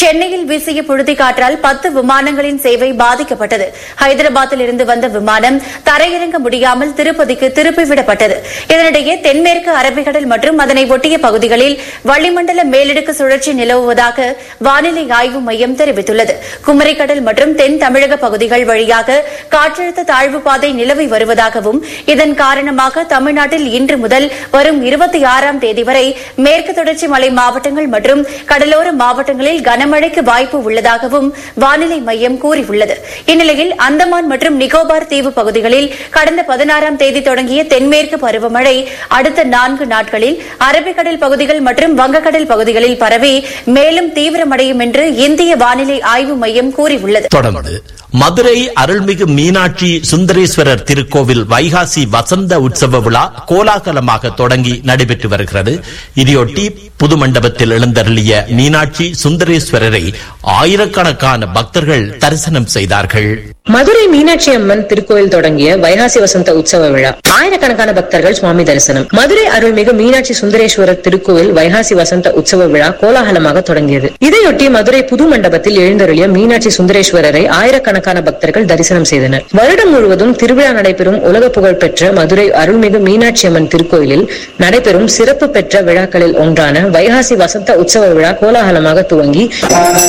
சென்னையில் வீசிய புழுதி காற்றால் பத்து விமானங்களின் சேவை பாதிக்கப்பட்டது ஹைதராபாத்தில் இருந்து வந்த விமானம் தரையிறங்க முடியாமல் திருப்பதிக்கு திருப்பிவிடப்பட்டது இதனிடையே தென்மேற்கு அரபிக்கடல் மற்றும் அதனை ஒட்டிய பகுதிகளில் வளிமண்டல மேலடுக்கு சுழற்சி நிலவுவதாக வானிலை ஆய்வு மையம் தெரிவித்துள்ளது குமரிக்கடல் மற்றும் தென் தமிழக பகுதிகள் வழியாக காற்றழுத்த தாழ்வு பாதை நிலவி வருவதாகவும் இதன் காரணமாக தமிழ்நாட்டில் இன்று முதல் வரும் இருபத்தி ஆறாம் தேதி வரை மேற்கு தொடர்ச்சி மலை மாவட்டங்கள் மற்றும் கடலோர மாவட்டங்களில் கனமழைக்கு வாய்ப்பு உள்ளதாகவும் வானிலை மையம் கூறியுள்ளது இந்நிலையில் அந்தமான் மற்றும் நிக்கோபார் தீவு பகுதிகளில் கடந்த பதினாறாம் தேதி தொடங்கிய தென்மேற்கு பருவமழை அடுத்த நான்கு நாட்களில் அரபிக்கடல் பகுதிகள் மற்றும் வங்கக்கடல் பகுதிகளில் பரவி மேலும் தீவிரமடையும் என்று இந்திய வானிலை ஆய்வு மையம் கூறியுள்ளது தொடர்ந்து மதுரை அருள்மிகு மீனாட்சி சுந்தரேஸ்வரர் திருக்கோவில் வைகாசி வசந்த உற்சவ விழா கோலாகலமாக தொடங்கி நடைபெற்று வருகிறது இதையொட்டி புது மண்டபத்தில் எழுந்தருளிய மீனாட்சி சுந்தரேஸ்வரரை ஆயிரக்கணக்கான பக்தர்கள் தரிசனம் செய்தார்கள் மதுரை மீனாட்சி அம்மன் திருக்கோயில் தொடங்கிய வைகாசி வசந்த உற்சவ விழா ஆயிரக்கணக்கான பக்தர்கள் சுவாமி தரிசனம் மதுரை அருள்மிகு மீனாட்சி சுந்தரேஸ்வரர் திருக்கோயில் வைகாசி வசந்த உற்சவ விழா கோலாகலமாக தொடங்கியது இதையொட்டி மதுரை புது மண்டபத்தில் எழுந்தருளிய மீனாட்சி சுந்தரேஸ்வரரை ஆயிரக்கணக்கான பக்தர்கள் தரிசனம் செய்தனர் வருடம் முழுவதும் திருவிழா நடைபெறும் உலக புகழ் பெற்ற மதுரை அருள்மிகு மீனாட்சி அம்மன் திருக்கோயிலில் நடைபெறும் சிறப்பு பெற்ற விழாக்களில் ஒன்றான வைகாசி வசந்த உற்சவ விழா கோலாகலமாக துவங்கி